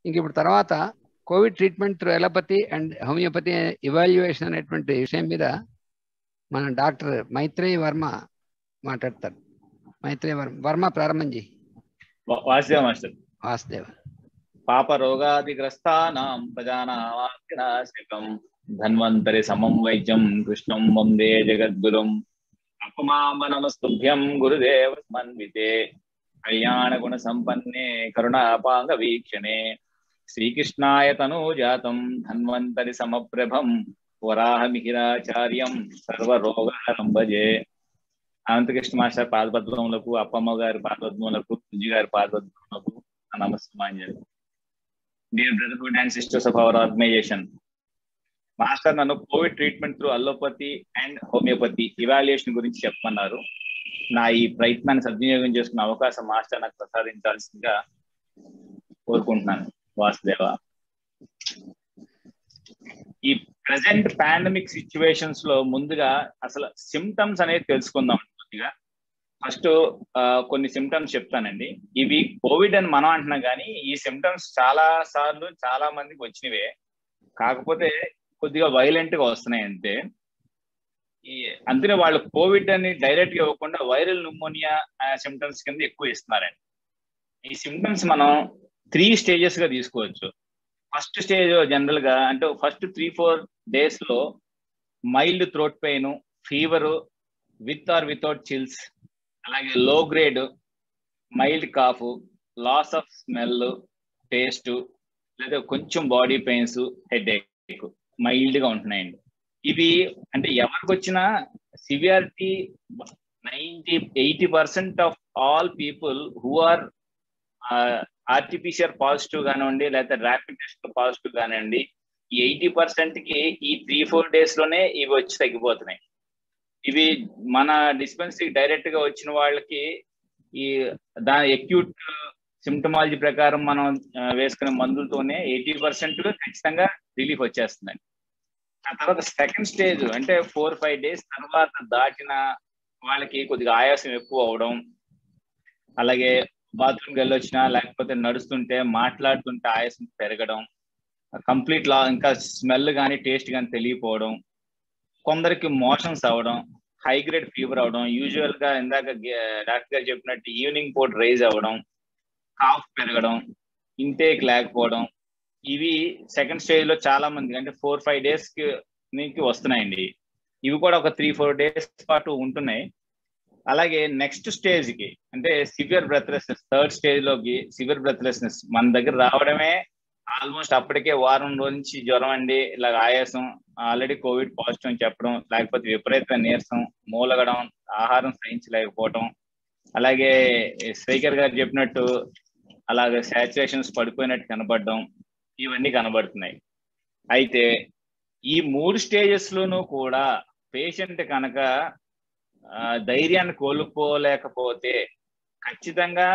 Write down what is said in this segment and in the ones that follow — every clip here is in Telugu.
ఇంక ఇప్పుడు తర్వాత covid treatment through allopathy and homeopathy evaluation అనేటువంటి విషయం మీద మన డాక్టర్ మైత్రేయి వర్మ మాట్లాడతారు మైత్రేయి వర్మ వర్మ ప్రారంభం చేయి వాసుదేవ మాస్టర్ వాసుదేవ పాప రోగాదిగ్రస్తానాం ప్రజానాశకం ధన్వంతరి సమం వైద్యం కృష్ణం వందే జగద్గురుం అపమామ నమస్తుభ్యం గురుదేవ స్మన్వితే కళ్యాణ గుణ సంపన్నే కరుణాపాంగ వీక్షణే శ్రీకృష్ణాయ తనూజాతం ధన్వంతరి సమప్రభం వరాహమిహిరాచార్యం సర్వరోగహరం భజే అనంతకృష్ణ మాస్టర్ పాదపద్మములకు అప్పమ్మ గారి పాదపద్మములకు బుజ్జి గారి పాదపద్మములకు నమస్కారం dear brotherhood and sisters of our organisation master నన్ను covid treatment through allopathy and homeopathy evaluation గురించి చెప్పమన్నారు నా ఈ ప్రయత్నాన్ని సద్వినియోగం చేసుకున్న అవకాశం మాస్టర్ నాకు ప్రసాదించాల్సిందిగా కోరుకుంటున్నాను వాసుదేవ ఈ ప్రజెంట్ పాండమిక్ సిచ్యువేషన్స్ లో ముందుగా అసలు సిమ్టమ్స్ అనేది తెలుసుకుందాం కొద్దిగా ఫస్ట్ కొన్ని సిమ్టమ్స్ చెప్తానండి ఇవి కోవిడ్ అని మనం అంటున్నాం కానీ ఈ సిమ్టమ్స్ చాలా సార్లు చాలా మందికి వచ్చినవే కాకపోతే కొద్దిగా వైలెంట్ గా వస్తున్నాయి అంతే ఈ అందుకే వాళ్ళు కోవిడ్ అని డైరెక్ట్ గా ఇవ్వకుండా వైరల్ న్యూమోనియా సిమ్టమ్స్ కింద ఎక్కువ ఇస్తున్నారండి ఈ సిమ్టమ్స్ మనం త్రీ స్టేజెస్ గా తీసుకోవచ్చు ఫస్ట్ స్టేజ్ జనరల్ గా అంటే ఫస్ట్ త్రీ ఫోర్ డేస్ లో mild throat pain fever with or without chills అలాగే low grade mild cough loss of smell taste లేదా కొంచెం body pains headache mild గా ఉంటున్నాయండి ఇవి అంటే ఎవరికి వచ్చినా severity ninety eighty percent of all people who are artificial positive కానివ్వండి లేకపోతే ర్యాపిడ్ టెస్ట్ పాజిటివ్ కానివ్వండి ఈ ఎయిటీ పర్సెంట్ కి ఈ త్రీ ఫోర్ డేస్ లోనే ఇవి వచ్చి తగ్గిపోతున్నాయి ఇవి మన డిస్పెన్సరీ డైరెక్ట్ గా వచ్చిన వాళ్ళకి ఈ దాని ఎక్యూట్ సిమ్టమాలజీ ప్రకారం మనం వేసుకునే మందులతోనే ఎయిటీ పర్సెంట్ ఖచ్చితంగా రిలీఫ్ వచ్చేస్తుందండి ఆ తర్వాత సెకండ్ స్టేజ్ అంటే ఫోర్ ఫైవ్ డేస్ తర్వాత దాటిన వాళ్ళకి కొద్దిగా ఆయాసం ఎక్కువ అవడం అలాగే బాత్రూమ్కి వెళ్ళొచ్చినా లేకపోతే నడుస్తుంటే మాట్లాడుతుంటే ఆయాసం పెరగడం కంప్లీట్ లా ఇంకా స్మెల్ కానీ టేస్ట్ కానీ తెలియపోవడం కొందరికి మోషన్స్ అవడం హై గ్రేడ్ ఫీవర్ అవడం యూజువల్ గా ఇందాక డాక్టర్ గారు చెప్పినట్టు ఈవినింగ్ పూట రైజ్ అవ్వడం కాఫ్ పెరగడం ఇంటేక్ లేకపోవడం ఇవి సెకండ్ స్టేజ్ లో చాలా మంది అంటే ఫోర్ ఫైవ్ డేస్ కి వస్తున్నాయండి ఇవి కూడా ఒక త్రీ ఫోర్ డేస్ పాటు ఉంటున్నాయి అలాగే నెక్స్ట్ స్టేజ్ కి అంటే సివియర్ బ్రెత్లెస్నెస్ థర్డ్ స్టేజ్ లోకి సివియర్ బ్రెత్లెస్నెస్ మన దగ్గర రావడమే ఆల్మోస్ట్ అప్పటికే వారం రోజు నుంచి జ్వరం అండి ఇలా ఆయాసం ఆల్రెడీ కోవిడ్ పాజిటివ్ అని చెప్పడం లేకపోతే విపరీతమైన నీరసం మూలగడం ఆహారం సహించలేకపోవడం అలాగే స్పీకర్ గారు చెప్పినట్టు అలాగే సాచురేషన్స్ పడిపోయినట్టు కనబడడం ఇవన్నీ కనబడుతున్నాయి అయితే ఈ మూడు స్టేజెస్ లోనూ కూడా పేషెంట్ కనుక ధైర్యాన్ని కోల్పోలేకపోతే ఖచ్చితంగా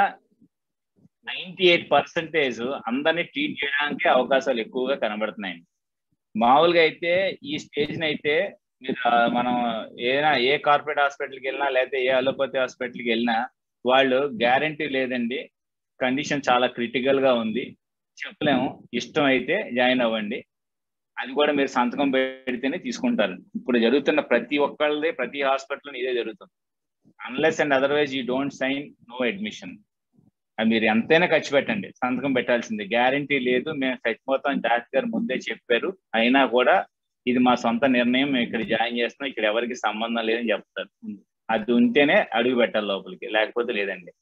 నైన్టీ ఎయిట్ పర్సెంటేజ్ అందరినీ ట్రీట్ చేయడానికి అవకాశాలు ఎక్కువగా కనబడుతున్నాయి మామూలుగా అయితే ఈ స్టేజ్ అయితే మీరు మనం ఏదైనా ఏ కార్పొరేట్ హాస్పిటల్కి వెళ్ళినా లేకపోతే ఏ అలోపతి హాస్పిటల్కి వెళ్ళినా వాళ్ళు గ్యారంటీ లేదండి కండిషన్ చాలా క్రిటికల్ గా ఉంది చెప్పలేము ఇష్టం అయితే జాయిన్ అవ్వండి అది కూడా మీరు సంతకం పెడితేనే తీసుకుంటారు ఇప్పుడు జరుగుతున్న ప్రతి ఒక్కళ్ళది ప్రతి హాస్పిటల్ ఇదే జరుగుతుంది unless and otherwise you don't sign no admission అది మీరు ఎంతైనా ఖర్చు పెట్టండి సంతకం పెట్టాల్సిందే గ్యారంటీ లేదు మేము చచ్చిపోతాం డాక్టర్ గారు ముందే చెప్పారు అయినా కూడా ఇది మా సొంత నిర్ణయం మేము ఇక్కడ జాయిన్ చేస్తున్నాం ఇక్కడ ఎవరికి సంబంధం లేదని చెప్తారు అది ఉంటేనే అడుగు పెట్టాలి లోపలికి లేకపోతే లేదండి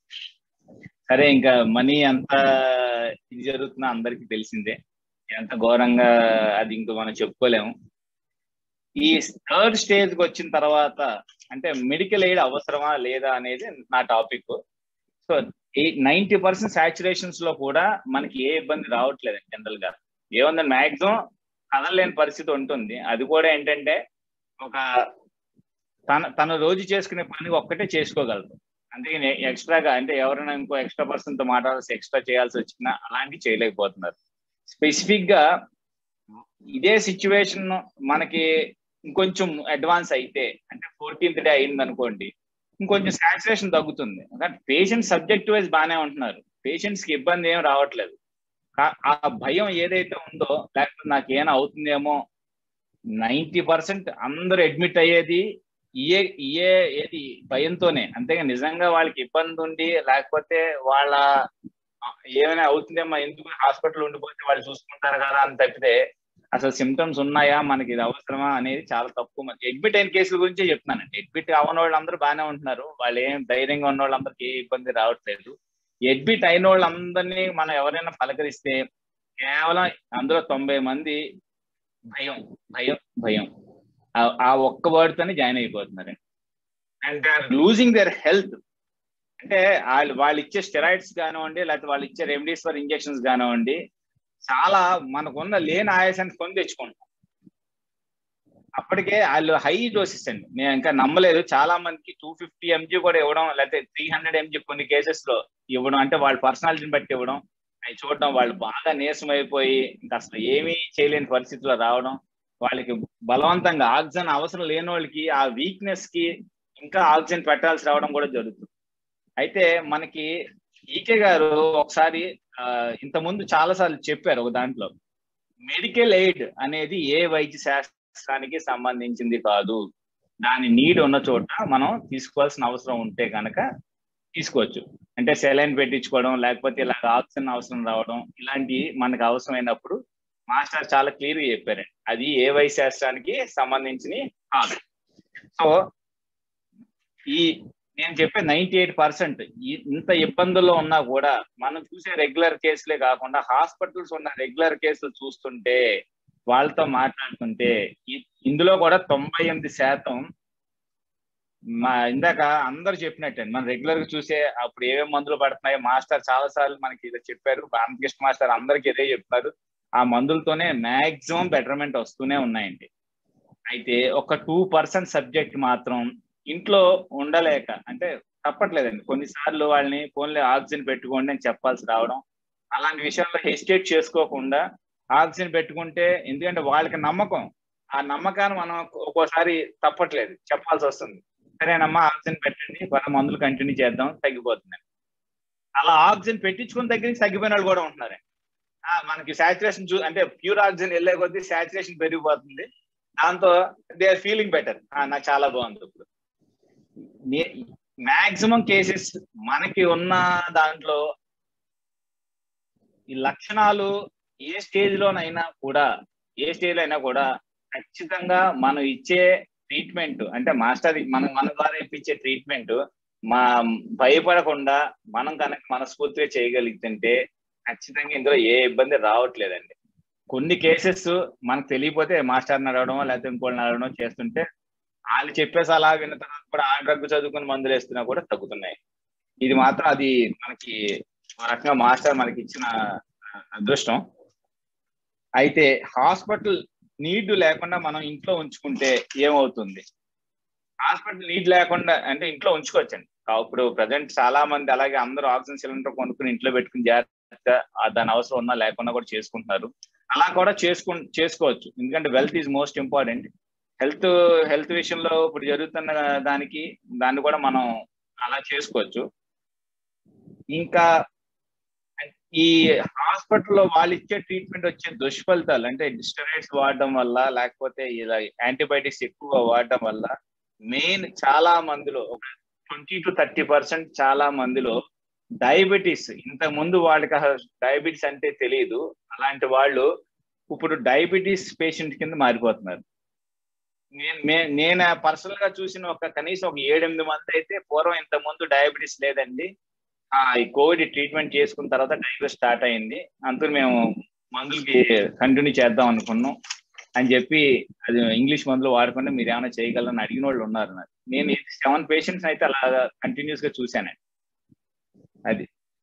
సరే ఇంకా మనీ ఎంత ఇది జరుగుతుందో అందరికి తెలిసిందే ఎంత ఘోరంగా అది ఇంక మనం చెప్పుకోలేము ఈ థర్డ్ స్టేజ్కి వచ్చిన తర్వాత అంటే మెడికల్ ఎయిడ్ అవసరమా లేదా అనేది నా topic so ninety percent saturations లో కూడా మనకి ఏ ఇబ్బంది రావట్లేదు జనరల్ గా ఏముందని మాక్సిమం కదలలేని పరిస్థితి ఉంటుంది అది కూడా ఏంటంటే ఒక తన తను రోజు చేసుకునే పని ఒక్కటే చేసుకోగలరు అందుకని ఎక్స్ట్రాగా అంటే ఎవరైనా ఇంకో ఎక్స్ట్రా పర్సన్ తో మాట్లాడాల్సి ఎక్స్ట్రా చేయాల్సి వచ్చినా అలాంటివి చేయలేకపోతున్నారు స్పెసిఫిక్ గా ఇదే సిచ్యువేషన్ మనకి ఇంకొంచెం అడ్వాన్స్ అయితే అంటే ఫోర్టీన్త్ డే అయింది అనుకోండి ఇంకొంచెం సాచురేషన్ తగ్గుతుంది పేషెంట్ సబ్జెక్ట్ వైజ్ బాగానే ఉంటున్నారు పేషెంట్స్ కి ఇబ్బంది ఏం రావట్లేదు ఆ భయం ఏదైతే ఉందో లేకపోతే నాకు ఏమైనా అవుతుందేమో నైంటీ పర్సెంట్ అందరూ అడ్మిట్ అయ్యేది ఇయే ఇయే ఏది భయంతోనే అంతేగా నిజంగా వాళ్ళకి ఇబ్బంది ఉండి లేకపోతే వాళ్ళ ఏమైనా అవుతుందేమో ఎందుకు హాస్పిటల్ ఉండిపోతే వాళ్ళు చూసుకుంటారు కదా అని తప్పితే అసలు సిమ్టమ్స్ ఉన్నాయా మనకి ఇది అవసరమా అనేది చాలా తక్కువ అడ్మిట్ అయిన కేసుల గురించే చెప్తున్నానండి అడ్మిట్ అవ్వని వాళ్ళందరూ బాగానే ఉంటున్నారు వాళ్ళు ఏం ధైర్యంగా ఉన్న వాళ్ళందరికీ ఏ ఇబ్బంది రావట్లేదు అడ్మిట్ అయిన వాళ్ళందరినీ మనం ఎవరైనా పలకరిస్తే కేవలం అందులో తొంభై మంది భయం భయం భయం ఆ ఒక్క వర్డ్తోనే జాయిన్ అయిపోతున్నారు and they are losing their health అంటే వాళ్ళు వాళ్ళు ఇచ్చే స్టెరాయిడ్స్ కానివ్వండి లేకపోతే వాళ్ళు ఇచ్చే రెమెడీస్ ఫర్ ఇంజెక్షన్స్ కానివ్వండి చాలా మనకున్న లేని ఆయాసాన్ని కొని తెచ్చుకుంటాం అప్పటికే వాళ్ళు హై డోసెస్ అండి నేను ఇంకా నమ్మలేదు చాలా మందికి టూ ఫిఫ్టీ ఎంజీ కూడా ఇవ్వడం లేకపోతే త్రీ హండ్రెడ్ ఎంజీ కొన్ని కేసెస్ లో ఇవ్వడం అంటే వాళ్ళ పర్సనాలిటీని బట్టి ఇవ్వడం అవి చూడడం వాళ్ళు బాగా నీరసం అయిపోయి ఇంకా అసలు ఏమీ చేయలేని పరిస్థితిలో రావడం వాళ్ళకి బలవంతంగా ఆక్సిజన్ అవసరం లేని వాళ్ళకి ఆ వీక్నెస్ కి ఇంకా ఆక్సిజన్ పెట్టాల్సి రావడం కూడా జరుగుతుంది అయితే మనకి ఈకే గారు ఒకసారి ఇంత ముందు చాలా సార్లు చెప్పారు ఒక దాంట్లో మెడికల్ ఎయిడ్ అనేది ఏ వైద్య శాస్త్రానికి సంబంధించింది కాదు దాని నీడ్ ఉన్న చోట మనం తీసుకోవాల్సిన అవసరం ఉంటే కనుక తీసుకోవచ్చు అంటే సెలైన్ పెట్టించుకోవడం లేకపోతే ఇలాగ ఆక్సిజన్ అవసరం రావడం ఇలాంటివి మనకు అవసరమైనప్పుడు మాస్టర్ చాలా క్లియర్ గా చెప్పారండి అది ఏ వైద్య శాస్త్రానికి సంబంధించి కాదు సో ఈ నేను చెప్పే నైన్టీ ఎయిట్ పర్సెంట్ ఇంత ఇబ్బందుల్లో ఉన్నా కూడా మనం చూసే రెగ్యులర్ కేసులే కాకుండా హాస్పిటల్స్ ఉన్న రెగ్యులర్ కేసులు చూస్తుంటే వాళ్ళతో మాట్లాడుతుంటే ఇందులో కూడా తొంభై ఎనిమిది శాతం మా ఇందాక అందరు చెప్పినట్టే మనం రెగ్యులర్ గా చూసే అప్పుడు ఏమేమి మందులు పడుతున్నాయో మాస్టర్ చాలా సార్లు మనకి ఇదే చెప్పారు రామకృష్ణ మాస్టర్ అందరికి ఇదే చెప్తారు ఆ మందులతోనే మాక్సిమం బెటర్మెంట్ వస్తూనే ఉన్నాయండి అయితే ఒక టూ పర్సెంట్ సబ్జెక్ట్ మాత్రం ఇంట్లో ఉండలేక అంటే తప్పట్లేదండి కొన్నిసార్లు వాళ్ళని ఫోన్లో ఆక్సిజన్ పెట్టుకోండి అని చెప్పాల్సి రావడం అలాంటి విషయాల్లో హెసిటేట్ చేసుకోకుండా ఆక్సిజన్ పెట్టుకుంటే ఎందుకంటే వాళ్ళకి నమ్మకం ఆ నమ్మకాన్ని మనం ఒక్కోసారి తప్పట్లేదు చెప్పాల్సి వస్తుంది సరేనమ్మా ఆక్సిజన్ పెట్టండి మన మందులు కంటిన్యూ చేద్దాం తగ్గిపోతుంది అలా ఆక్సిజన్ పెట్టించుకుని దగ్గర నుంచి తగ్గిపోయిన వాళ్ళు కూడా ఉంటున్నారు మనకి సాచురేషన్ చూ అంటే ప్యూర్ ఆక్సిజన్ వెళ్ళే కొద్దీ సాచురేషన్ పెరిగిపోతుంది దాంతో దే ఆర్ ఫీలింగ్ బెటర్ నాకు చాలా బాగుంది ఇప్పుడు మాక్సిమం కేసెస్ మనకి ఉన్న దాంట్లో ఈ లక్షణాలు ఏ స్టేజ్ లోనైనా కూడా ఏ స్టేజ్ లో అయినా కూడా ఖచ్చితంగా మనం ఇచ్చే ట్రీట్మెంట్ అంటే మాస్టర్ మనం మన ద్వారా ఇప్పించే ట్రీట్మెంట్ మా భయపడకుండా మనం కనుక మనస్ఫూర్తిగా చేయగలిగితే ఖచ్చితంగా ఇందులో ఏ ఇబ్బంది రావట్లేదండి కొన్ని కేసెస్ మనకు తెలియపోతే మాస్టర్ని అడగడం లేకపోతే ఇంకోళ్ళని అడగడం చేస్తుంటే వాళ్ళు చెప్పేసి అలా విన్న తర్వాత కూడా ఆ డ్రగ్ చదువుకుని మందులు వేస్తున్నా కూడా తగ్గుతున్నాయి ఇది మాత్రం అది మనకి రకంగా మాస్టర్ మనకి ఇచ్చిన అదృష్టం అయితే హాస్పిటల్ నీడ్ లేకుండా మనం ఇంట్లో ఉంచుకుంటే ఏమవుతుంది హాస్పిటల్ నీడ్ లేకుండా అంటే ఇంట్లో ఉంచుకోవచ్చండి ఇప్పుడు ప్రజెంట్ చాలా మంది అలాగే అందరూ ఆక్సిజన్ సిలిండర్ కొనుక్కుని ఇంట్లో పెట్టుకుని జాగ్రత్తగా దాని అవసరం ఉన్నా లేకుండా కూడా చేసుకుంటున్నారు అలా కూడా చేసుకు చేసుకోవచ్చు ఎందుకంటే wealth is most important health health విషయంలో ఇప్పుడు జరుగుతున్న దానికి దాన్ని కూడా మనం అలా చేసుకోవచ్చు ఇంకా ఈ హాస్పిటల్లో వాళ్ళు ఇచ్చే ట్రీట్మెంట్ వచ్చే దుష్ఫలితాలు అంటే స్టెరాయిడ్స్ వాడడం వల్ల లేకపోతే ఇలా యాంటీబయాటిక్స్ ఎక్కువ వాడడం వల్ల మెయిన్ చాలా మందిలో ఒక ట్వంటీ టు థర్టీ పర్సెంట్ చాలా మందిలో డయాబెటీస్ ఇంత ముందు వాళ్ళకి డయాబెటీస్ అంటే తెలియదు అలాంటి వాళ్ళు ఇప్పుడు డయాబెటీస్ పేషెంట్ కింద మారిపోతున్నారు నేను నేను పర్సనల్ గా చూసిన ఒక కనీసం ఒక ఏడెనిమిది మంది అయితే పూర్వం ఇంత ముందు డయాబెటీస్ లేదండి ఈ కోవిడ్ ట్రీట్మెంట్ చేసుకున్న తర్వాత డయాబెటీస్ స్టార్ట్ అయింది అందుకు మేము మందులకి కంటిన్యూ చేద్దాం అనుకున్నాం అని చెప్పి అది ఇంగ్లీష్ మందులు వాడకుండా మీరు ఏమైనా చేయగలరని అడిగిన వాళ్ళు ఉన్నారు నాకు నేను సెవెన్ పేషెంట్స్ అయితే అలా కంటిన్యూస్ గా చూశానండి అది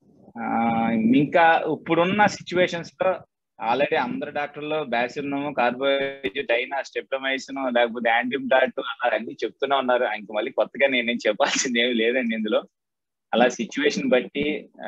ఇంకా ఇప్పుడున్న సిచ్యువేషన్స్ లో ఆల్రెడీ అందరు డాక్టర్లు బ్యాసిల్నము కార్బోహైడ్రేట్ అయినా స్టెప్టమైసిన్ లేకపోతే యాంటీబయాట్ అలా అన్ని చెప్తూనే ఉన్నారు ఇంక మళ్ళీ కొత్తగా నేనేం చెప్పాల్సింది ఏమి లేదండి ఇందులో అలా సిచ్యువేషన్ బట్టి ఆ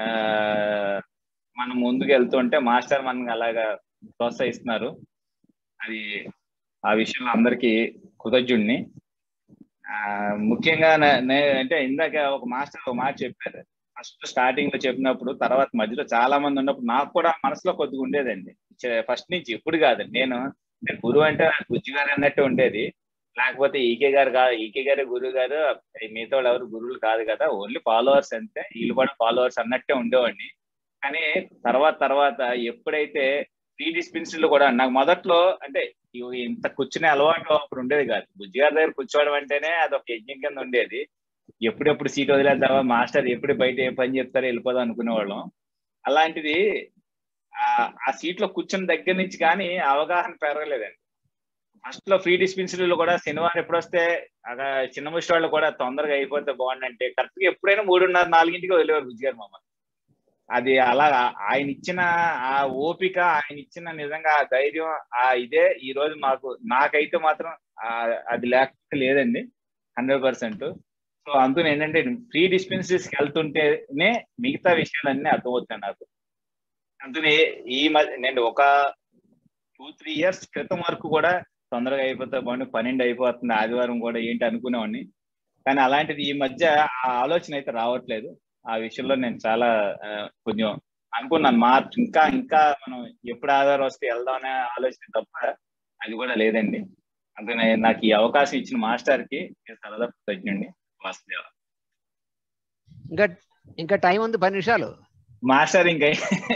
మనం ముందుకు వెళ్తుంటే మాస్టర్ మనకి అలాగా ప్రోత్సహిస్తున్నారు అది ఆ విషయంలో అందరికీ కృతజ్ఞుడిని ఆ ముఖ్యంగా అంటే ఇందాక ఒక మాస్టర్ ఒక మాట చెప్పారు ఫస్ట్ స్టార్టింగ్ లో చెప్పినప్పుడు తర్వాత మధ్యలో చాలా మంది ఉన్నప్పుడు నాకు కూడా మనసులో కొద్దిగా ఉండేదండి ఫస్ట్ నుంచి ఇప్పుడు కాదండి నేను నేను గురువు అంటే నాకు బుజ్జి గారు అన్నట్టు ఉండేది లేకపోతే ఈకే గారు కాదు ఈకే గారు గురువు గారు మిగతా వాళ్ళు ఎవరు గురువులు కాదు కదా ఓన్లీ ఫాలోవర్స్ అంతే వీళ్ళు కూడా ఫాలోవర్స్ అన్నట్టే ఉండేవాడిని కానీ తర్వాత తర్వాత ఎప్పుడైతే ఫ్రీ డిస్పెన్సరీలు కూడా నాకు మొదట్లో అంటే ఇవి ఇంత కూర్చునే అలవాటు అప్పుడు ఉండేది కాదు బుజ్జి గారి దగ్గర కూర్చోవడం అంటేనే అది ఒక యజ్ఞం కింద ఉండేది ఎప్పుడెప్పుడు సీట్ వదిలేద్దామా మాస్టర్ ఎప్పుడు బయట ఏ పని చెప్తారో వెళ్ళిపోదాం అనుకునేవాళ్ళం అలాంటిది ఆ సీట్ లో కూర్చున్న దగ్గర నుంచి కానీ అవగాహన పెరగలేదండి ఫస్ట్ లో ఫ్రీ డిస్పెన్సరీలో కూడా శనివారం ఎప్పుడు వస్తే చిన్న ముష్టి వాళ్ళు కూడా తొందరగా అయిపోతే బాగుండంటే కరెక్ట్ గా ఎప్పుడైనా మూడున్నర నాలుగింటికి వెళ్ళేవారు బుజ్జి గారు మమ్మల్ని అది అలా ఆయన ఇచ్చిన ఆ ఓపిక ఆయన ఇచ్చిన నిజంగా ఆ ధైర్యం ఆ ఇదే ఈ రోజు మాకు నాకైతే మాత్రం అది లేకపోతే లేదండి హండ్రెడ్ పర్సెంట్ సో అందులో ఏంటంటే ఫ్రీ డిస్పెన్సరీస్కి వెళ్తుంటేనే మిగతా విషయాలన్నీ అర్థమవుతాయి నాకు అందుకని ఈ మధ్య నేను ఒక టూ త్రీ ఇయర్స్ క్రితం వరకు కూడా తొందరగా అయిపోతే బాగుండి పన్నెండు అయిపోతుంది ఆదివారం కూడా ఏంటి అనుకునేవాడిని కానీ అలాంటిది ఈ మధ్య ఆ ఆలోచన అయితే రావట్లేదు ఆ విషయంలో నేను చాలా కొంచెం అనుకున్నాను మార్చ్ ఇంకా ఇంకా మనం ఎప్పుడు ఆధారం వస్తే వెళ్దాం అనే ఆలోచన తప్ప అది కూడా లేదండి అందుకని నాకు ఈ అవకాశం ఇచ్చిన మాస్టర్ కి సరదా కృతజ్ఞండి వాసుదేవ ఇంకా ఇంకా టైం ఉంది పది నిమిషాలు మాస్టర్ ఇంకా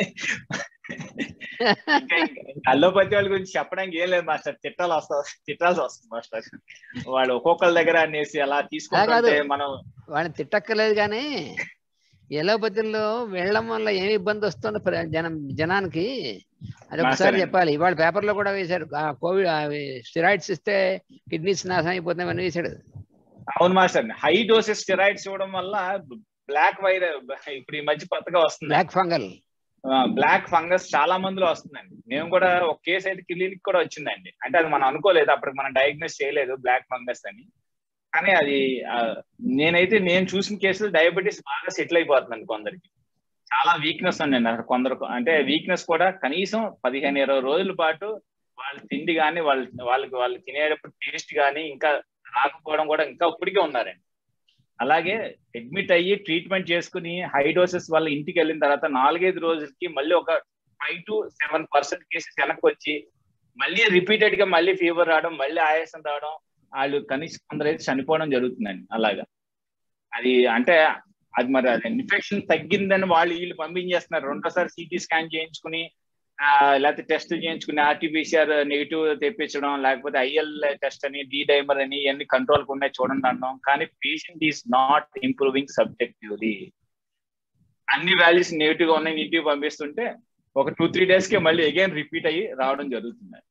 ఇంకా అల్లోపతి వాళ్ళ గురించి చెప్పడానికి ఏం లేదు మాస్టర్ తిట్టాలు వస్తా తిట్టాల్సి వస్తుంది మాస్టర్ వాళ్ళు ఒక్కొక్కరి దగ్గర అనేసి అలా తీసుకుంటే మనం వాళ్ళని తిట్టక్కర్లేదు కానీ ఎలోపతిలో వెళ్ళడం వల్ల ఏమి ఇబ్బంది వస్తుందో జనం జనానికి అది ఒకసారి చెప్పాలి ఇవాళ పేపర్లో కూడా వేశారు కోవిడ్ స్టిరాయిడ్స్ ఇస్తే కిడ్నీస్ నాశనం అయిపోతామని వేశాడు అవును మాస్టర్ హై డోసెస్ స్టెరాయిడ్స్ ఇవ్వడం వల్ల బ్లాక్ వైరస్ ఇప్పుడు ఈ మధ్య కొత్తగా వస్తుంది బ్లాక్ ఫంగల్ బ్లాక్ ఫంగస్ చాలా మందిలో వస్తుందండి మేము కూడా ఒక కేసు అయితే క్లినిక్ కూడా వచ్చిందండి అంటే అది మనం అనుకోలేదు అప్పటికి మనం డయాగ్నోస్ చేయలేదు బ్లాక్ ఫంగస్ అని కానీ అది నేనైతే నేను చూసిన కేసులు డయాబెటీస్ బాగా సెటిల్ అయిపోతుందండి కొందరికి చాలా వీక్నెస్ ఉందండి అక్కడ కొందరు అంటే వీక్నెస్ కూడా కనీసం పదిహేను ఇరవై రోజుల పాటు వాళ్ళ తిండి కానీ వాళ్ళ వాళ్ళకి వాళ్ళు తినేటప్పుడు టేస్ట్ కానీ ఇంకా రాకపోవడం కూడా ఇంకా ఇప్పటికే ఉన్నారండి అలాగే అడ్మిట్ అయ్యి ట్రీట్మెంట్ చేసుకుని హై డోసెస్ వాళ్ళ ఇంటికి వెళ్ళిన తర్వాత నాలుగైదు రోజులకి మళ్ళీ ఒక five to seven percent cases వెనక్కి వచ్చి మళ్ళీ రిపీటెడ్ గా మళ్ళీ ఫీవర్ రావడం మళ్ళీ ఆయాసం రావడం వాళ్ళు కనీసం కొందరైతే చనిపోవడం జరుగుతుందండి అలాగా అది అంటే అది మరి అది ఇన్ఫెక్షన్ తగ్గిందని వాళ్ళు వీళ్ళు పంపించేస్తున్నారు రెండోసారి సిటీ స్కాన్ చేయించుకుని లేకపోతే టెస్ట్ చేయించుకుని ఆర్టీపీసీఆర్ నెగిటివ్ తెప్పించడం లేకపోతే ఐఎల్ టెస్ట్ అని డి డైమర్ అని ఇవన్నీ కంట్రోల్ ఉన్నాయి చూడండి అన్నాం కానీ patient is not improving subjectively అన్ని వాల్యూస్ నెగిటివ్ గా ఉన్నాయి నెగిటివ్ పంపిస్తుంటే ఒక టూ త్రీ డేస్ కి మళ్ళీ అగైన్ రిపీట్ అయ్యి రావడం జరుగుతుంది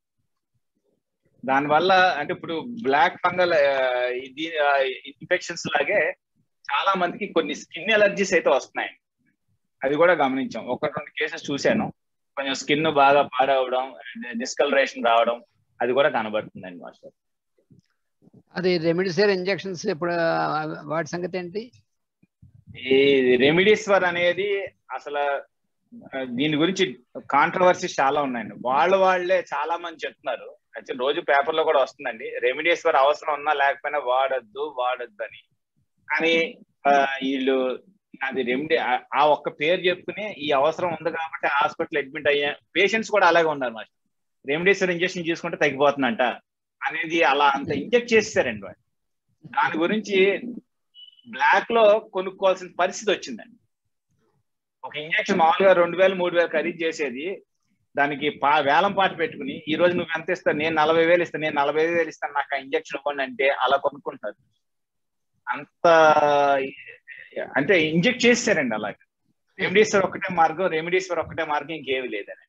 దానివల్ల అంటే ఇప్పుడు బ్లాక్ ఫంగల్ ఇది ఇన్ఫెక్షన్స్ లాగే చాలా మందికి కొన్ని స్కిన్ ఎలర్జీస్ అయితే వస్తున్నాయి అది కూడా గమనించాం ఒక రెండు కేసెస్ చూశాను కొంచెం స్కిన్ బాగా పాడవడం డిస్కలరేషన్ రావడం అది కూడా కనబడుతుందండి మాస్టర్ అది రెమిడిసిర్ ఇంజెక్షన్స్ ఇప్పుడు వాటి సంగతి ఏంటి ఈ రెమిడీస్వర్ అనేది అసలు దీని గురించి కాంట్రవర్సీస్ చాలా ఉన్నాయండి వాళ్ళ వాళ్ళే చాలా మంది చెప్తున్నారు యాక్చువల్ రోజు పేపర్ లో కూడా వస్తుందండి రెమిడీస్వర్ అవసరం ఉన్నా లేకపోయినా వాడద్దు వాడద్దు అని కానీ వీళ్ళు అది రెమెడీ ఆ ఒక్క పేరు చెప్పుకుని ఈ అవసరం ఉంది కాబట్టి హాస్పిటల్ అడ్మిట్ అయ్యా పేషెంట్స్ కూడా అలాగే ఉన్నారు మాస్టర్ రెమిడీస్వర్ ఇంజెక్షన్ తీసుకుంటే తగ్గిపోతుందంట అనేది అలా అంత ఇంజెక్ట్ చేస్తారండి వాళ్ళు దాని గురించి బ్లాక్ లో కొనుక్కోవాల్సిన పరిస్థితి వచ్చిందండి ఒక ఇంజక్షన్ మామూలుగా రెండు వేలు మూడు వేలు ఖరీదు చేసేది దానికి పా వేలం పాటు పెట్టుకుని ఈ రోజు నువ్వు ఎంత ఇస్తా నేను నలభై వేలు ఇస్తాను నేను నలభై వేలు ఇస్తాను నాకు ఆ ఇంజక్షన్ ఇవ్వండి అంటే అలా కొనుక్కుంటారు అంత అంటే ఇంజెక్ట్ చేస్తారండి అలాగే రెమిడీశ్వర్ ఒకటే మార్గం రెమిడీశ్వర్ ఒకటే మార్గం ఇంకేమి లేదని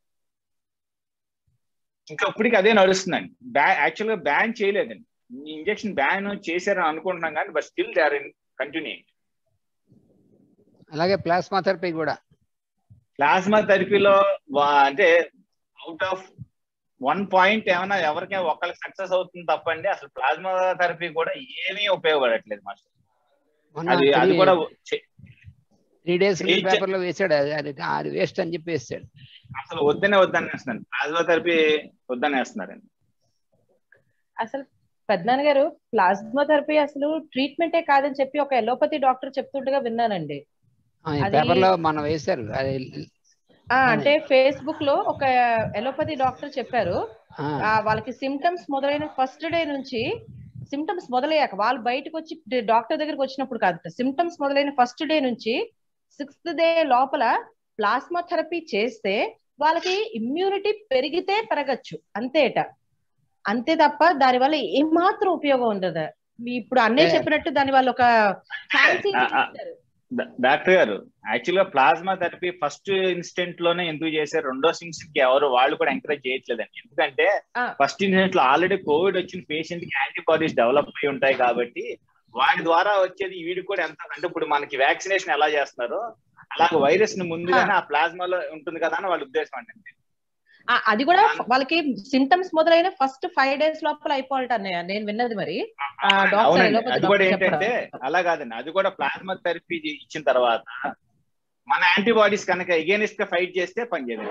ఇంకా ఇప్పటికి అదే నడుస్తుందండి బ్యా యాక్చువల్ గా బ్యాన్ చేయలేదండి ఇంజెక్షన్ బ్యాన్ చేశారని అనుకుంటున్నాం కానీ but still they are in continue అలాగే ప్లాస్మా థెరపీ కూడా ప్లాస్మా థెరపీలో అంటే అవుట్ ఆఫ్ వన్ పాయింట్ ఏమైనా ఎవరికైనా ఒకరికి సక్సెస్ అవుతుంది తప్పండి అసలు ప్లాస్మా థెరపీ కూడా ఏమీ ఉపయోగపడట్లేదు మాస్టర్ అది అది కూడా త్రీ డేస్ పేపర్ లో వేసాడు అది అది వేస్ట్ అని చెప్పి వేసాడు అసలు వద్దనే వద్దని వేస్తున్నాను ప్లాస్మా థెరపీ వద్దని వేస్తున్నారండి అసలు పెద్దనాన్న గారు ప్లాస్మా థెరపీ అసలు ట్రీట్మెంటే కాదని చెప్పి ఒక ఎలోపతి డాక్టర్ చెప్తుండగా విన్నానండి అది- పేపర్ లో మనం వేశారు అది ఆ, అంటే ఫేస్బుక్ లో ఒక ఎలోపతి డాక్టర్ చెప్పారు ఆ, ఆ, వాళ్ళకి సిమ్టమ్స్ మొదలైన ఫస్ట్ డే నుంచి సిమ్టమ్స్ మొదలయ్యాక వాళ్ళు బయటకు వచ్చి డాక్టర్ దగ్గరికి వచ్చినప్పుడు కాదు సిమ్టమ్స్ మొదలైన ఫస్ట్ డే నుంచి సిక్స్త్ డే లోపల ప్లాస్మా థెరపీ చేస్తే వాళ్ళకి ఇమ్యూనిటీ పెరిగితే పెరగచ్చు అంతేట అంతే తప్ప దాని వల్ల ఏమాత్రం ఉపయోగం ఉండదు మీ ఇప్పుడు అన్నయ్య ఏ. చెప్పినట్టు దాని వల్ల ఒక ఫ్యాన్సీ ఆ, ఆ. డా- డాక్టర్ గారు యాక్చువల్ గా ప్లాస్మా థెరపీ ఫస్ట్ ఇన్స్టెంట్ లోనే ఎందుకు చేశారు రెండో ఇన్స్టెంట్ కి ఎవరు వాళ్ళు కూడా ఎంకరేజ్ చేయట్లేదండి ఎందుకంటే ఆ. ఫస్ట్ ఇన్స్టెంట్ లో ఆల్రెడీ కోవిడ్ వచ్చిన పేషెంట్ కి యాంటీబాడీస్ డెవలప్ అయి ఉంటాయి కాబట్టి వాటి ద్వారా వచ్చేది వీడికి కూడా ఎంత అంటే ఇప్పుడు మనకి వ్యాక్సినేషన్ ఎలా చేస్తున్నారో అలాగే వైరస్ ని ముందుగానే ఆ ప్లాస్మా లో ఉంటుంది కదా అని వాళ్ళ ఉద్దేశం అండి ఆ, అది కూడా వాళ్ళకి సిమ్టమ్స్ మొదలైన ఫస్ట్ ఫైవ్ డేస్ లోపల అయిపోవాలట అన్నయ్య నేను విన్నది మరి ఆ, డాక్టర్ అవునండి ఎలోపతి అది కూడా డాక్టర్ ఏంటంటే అలా కాదండి అది కూడా ప్లాస్మా థెరపీ ఇచ్చిన తర్వాత మన యాంటీబాడీస్ కనుక ఎగేనిస్ట్ గా ఫైట్ చేస్తే పనిచేయదు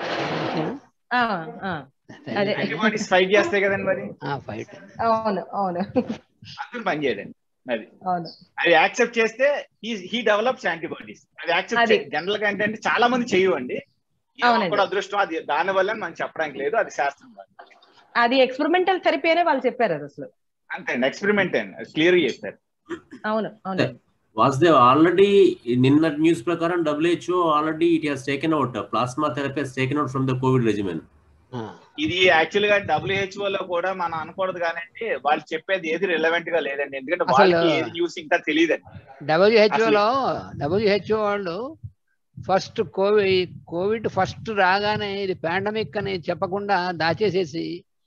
ఆ, ఆ, అదే. యాంటీబాడీస్ ఫైట్ చేస్తాయి కదండి మరి ఫైట్ అవును అవును అందుకు పనిచేయదండి అది అవును అది యాక్సెప్ట్ చేస్తే హీ డెవలప్స్ యాంటీబాడీస్ అది యాక్సెప్ట్ అది. జనరల్ గా ఏంటంటే చాలా మంది చేయవండి అవునండి. కూడా అదృష్టం అది దాని వల్ల మనం చెప్పడానికి లేదు అది శాస్త్రం కాదు. అది ఎక్స్పెరిమెంటల్ థెరపీ అనే వాళ్ళు చెప్పారు అది అసలు అంతే అండి ఎక్స్పెరిమెంట్ అండి క్లియర్ గా చెప్పారు అవును అవును వాసుదేవ్ ఆల్రెడీ నిన్న న్యూస్ ప్రకారం WHO already it has taken out plasma therapy has taken out from the covid regimen ఇది యాక్చువల్ గా డబ్ల్యూహెచ్ఓ లో కూడా మనం అనకూడదు కానీ వాళ్ళు చెప్పేది ఏది రిలవెంట్ గా లేదండి ఎందుకంటే అసలు- వాళ్ళకి ఏది న్యూస్ ఇంకా తెలియదండి డబ్ల్యూహెచ్ఓలో డబ్ల్యూహెచ్ఓ వాళ్ళు ఫస్ట్ కోవిడ్ కోవిడ్ ఫస్ట్ రాగానే ఇది పాండమిక్ అని చెప్పకుండా దాచేసేసి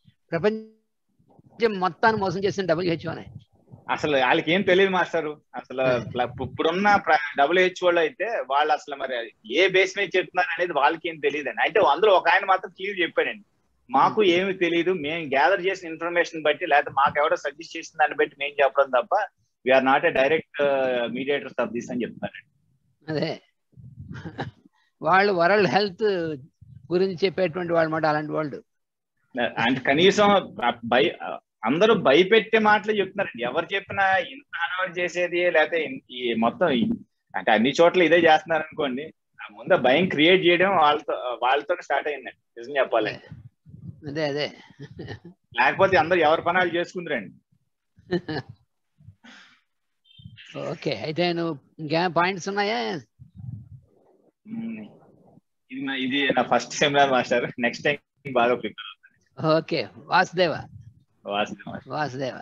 ప్రపంచం మొత్తాన్ని మోసం చేసిన డబ్ల్యూహెచ్ఓనే అసలు వాళ్ళకి ఏం తెలియదు మాస్టర్ అసలు ప్ల- ఇప్పుడున్న డబ్ల్యూహెచ్ఓ లో అయితే వాళ్ళు అసలు మరి ఏ బేస్ మీద చెప్తున్నారు అనేది వాళ్ళకి ఏం తెలియదండి అంటే అందులో ఒక ఆయన మాత్రం క్లియర్ చెప్పాడండి మాకు ఏమి తెలియదు మేము గ్యాదర్ చేసిన ఇన్ఫర్మేషన్ బట్టి లేకపోతే మాకు ఎవడో సజెస్ట్ చేసిన దాన్ని బట్టి మేము చెప్పడం తప్ప we're not a direct mediators of this అని చెప్తారండి అదే వాళ్ళు వరల్డ్ హెల్త్ గురించి చెప్పేటువంటి వాళ్ళు మాట అలాంటి వాళ్ళు అంటే కనీసం భయ అందరూ భయపెట్టే మాటలు చెప్తున్నారండి ఎవరు చెప్పినా ఇంత హడావిడి చేసేది లేకపోతే ఇన్- ఈ మొత్తం ఈ- అంటే అన్ని చోట్ల ఇదే చేస్తున్నారు అనుకోండి ఆ ముందు భయం క్రియేట్ చేయడం వాళ్ళతో వాళ్ళతో స్టార్ట్ అయిందండి నిజం చెప్పాలంటే అదే అదే లేకపోతే అందరూ ఎవరి పనాలు చేసుకుందరండి ఓకే అయితే నువ్వు ఇంకేం పాయింట్స్ ఉన్నాయా ఉమ్. ఇది నా- ఇది నా first seminar master next time బాగా ప్రిపేర్ ఓకే వాసుదేవ వాస్తవం వాసుదేవ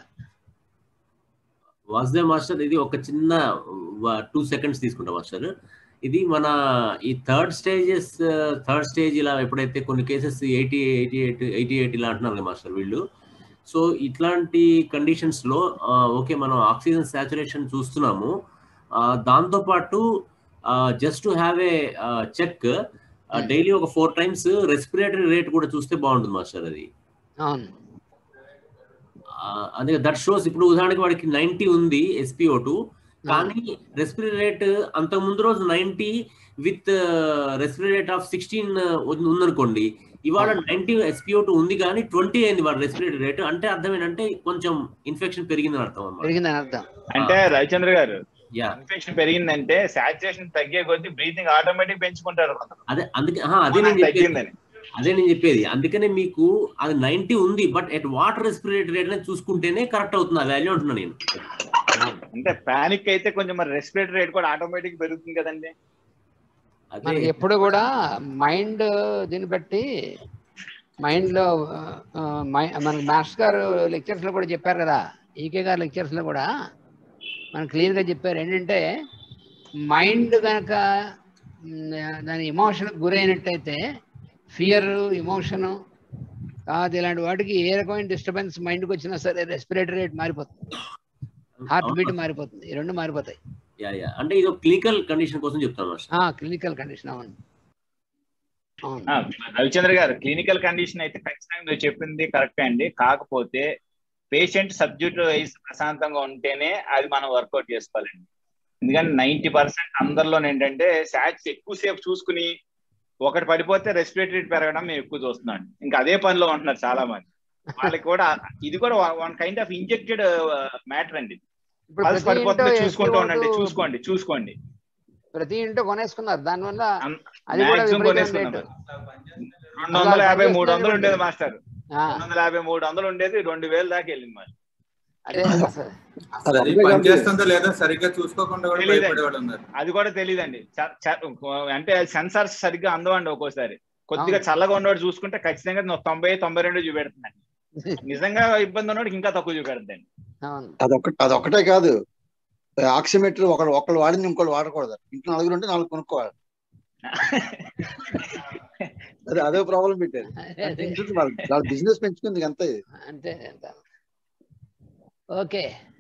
వాసుదేవ్ మాస్టర్ ఇది ఒక చిన్న టూ సెకండ్స్ తీసుకుంటాం మాస్టర్ ఇది మన ఈ థర్డ్ స్టేజెస్ థర్డ్ స్టేజ్ ఇలా ఎప్పుడైతే కొన్ని cases eighty eighty eight eighty eight ఇలా అంటున్నారు కదా మాస్టర్ వీళ్ళు సో ఇట్లాంటి కండిషన్స్ లో ఓకే మనం ఆక్సిజన్ సాచురేషన్ చూస్తున్నాము ఆ, దాంతోపాటు just to have a check daily ఒక ఫోర్ టైమ్స్ రెస్పిరేటరీ రేట్ కూడా చూస్తే బాగుంటుంది మాస్టర్ అది అవును ఆ, అదే దట్ షోస్ ఇప్పుడు ఉదాహరణకి వాడికి నైన్టీ ఉంది ఎస్పీఓ టూ కానీ రెస్పిరేటరీ రేట్ అంత ముందు రోజు ninety with respiratory rate of sixteen ఉందనుకోండి ఇవాళ నైన్టీ ఎస్పీఓ టూ ఉంది కానీ ట్వంటీ అయింది వాడు రెస్పిరేటరీ రేట్ అంటే అర్థం ఏంటంటే కొంచెం ఇన్ఫెక్షన్ పెరిగిందని అర్థం అన్నమాట పెరిగిందని అర్థం అంటే రవిచంద్ర గారు యా ఇన్ఫెక్షన్ పెరిగిందంటే సాచురేషన్ తగ్గే కొద్దీ బ్రీతింగ్ ఆటోమేటిక్ పెంచుకుంటారు కొందరు. అదే అందుకే ఆహా, అదే నేను చెప్పేది తగ్గిందని అదే నేను చెప్పేది అందుకనే మీకు అది నైన్టీ ఉంది but at water respiratory rate అనేది చూసుకుంటేనే కరెక్ట్ అవుతుంది ఆ వాల్యూ అంటున్నా నేను అంటే పానిక్ అయితే కొంచెం మరి రెస్పిరేటరీ రేట్ కూడా ఆటోమేటిక్ పెరుగుతుంది కదండి అదే మనకి ఎప్పుడు కూడా మైండ్ దీన్ని బట్టి మైండ్ లో ఆ, మై- మనకి మాస్టర్ గారు లెక్చర్స్ లో కూడా చెప్పారు కదా ఈకే గారు లెక్చర్స్ లో కూడా మనకు క్లియర్ గా చెప్పారు ఏంటంటే మైండ్ కనుక దాని ఎమోషన్ గురైనట్టయితే ఫియర్ ఇమోషన్ కాదు ఇలాంటి వాటికి ఏ రకమైన డిస్టర్బెన్స్ మైండ్కి వచ్చినా సరే రెస్పిరేటరీ రేట్ మారిపోతుంది హార్ట్ బీట్ మారిపోతుంది ఈ రెండు మారిపోతాయి యా యా అంటే ఇది క్లినికల్ కండిషన్ కోసం చెప్తాను మాస్టర్ క్లినికల్ కండిషన్ అవును అవును ఆ, రవిచంద్ర గారు క్లినికల్ కండిషన్ అయితే ఖచ్చితంగా మీరు చెప్పింది కరెక్ట్ అండి కాకపోతే పేషెంట్ సబ్జెక్ట్ వైజ్ ప్రశాంతంగా ఉంటేనే అది మనం వర్కౌట్ చేసుకోవాలండి ఎందుకంటే నైన్టీ పర్సెంట్ అందరిలో ఏంటంటే శాట్స్ ఎక్కువసేపు చూసుకుని ఒకటి పడిపోతే రెస్పిరేటరీ పెరగడం మేము ఎక్కువ చూస్తున్నాం ఇంకా అదే పనిలో ఉంటున్నారు చాలా మంది వాళ్ళకి కూడా ఇది కూడా one kind of injected matter అండి ఇప్పుడు పల్స్ ప్రతి పడిపోతుందో ఇంట్లో చూసుకుంటూ SPO2 ఉండండి చూసుకోండి చూసుకోండి ప్రతి ఇంట్లో కొనేసుకున్నారు దానివల్ల అం- అది కూడా maximum విపరీతమైన కొనేసుకున్నారు. రేటు రెండు వందల యాభై మూడు పనిచేస్తున్నారు వందలు ఉండేది ఇప్పుడు. మాస్టర్ ఆ, రెండు వందల యాభై మూడు వందలు ఉండేది రెండు వేలు దాకా వెళ్ళింది మరి అదే అసలు అది అది అంతే పని కాదు. చేస్తుందో లేదో సరిగ్గా చూసుకోకుండా కూడా తెలీదండి. భయపడేవాళ్ళు ఉన్నారు అది కూడా తెలియదండి అంటే సెన్సార్స్ సరిగ్గా అందవండి ఒక్కోసారి కొద్దిగా అవును. చల్లగా ఉన్నవాడు చూసుకుంటే ఖచ్చితంగా నువ్వు తొంభై తొంభై రెండు చూపెడుతుందండి నిజంగా ఇబ్బంది ఉన్నవాడికి ఇంకా తక్కువ చూపెడుతుంది అవును అదొక అదొకటే కాదు ఆక్సిమీటర్ ఒకళ్ళు ఒకళ్ళు వాడింది ఇంకోళ్ళు వాడకూడదు ఇంట్లో నలుగురు ఉంటే నాలుగు కొనుక్కోవాలి అదే అదే ప్రాబ్లం పెట్టారు అదే, అదే. వాళ్ళ బిజినెస్ పెంచుకుంది అంతే అంతే అంతే ఓకే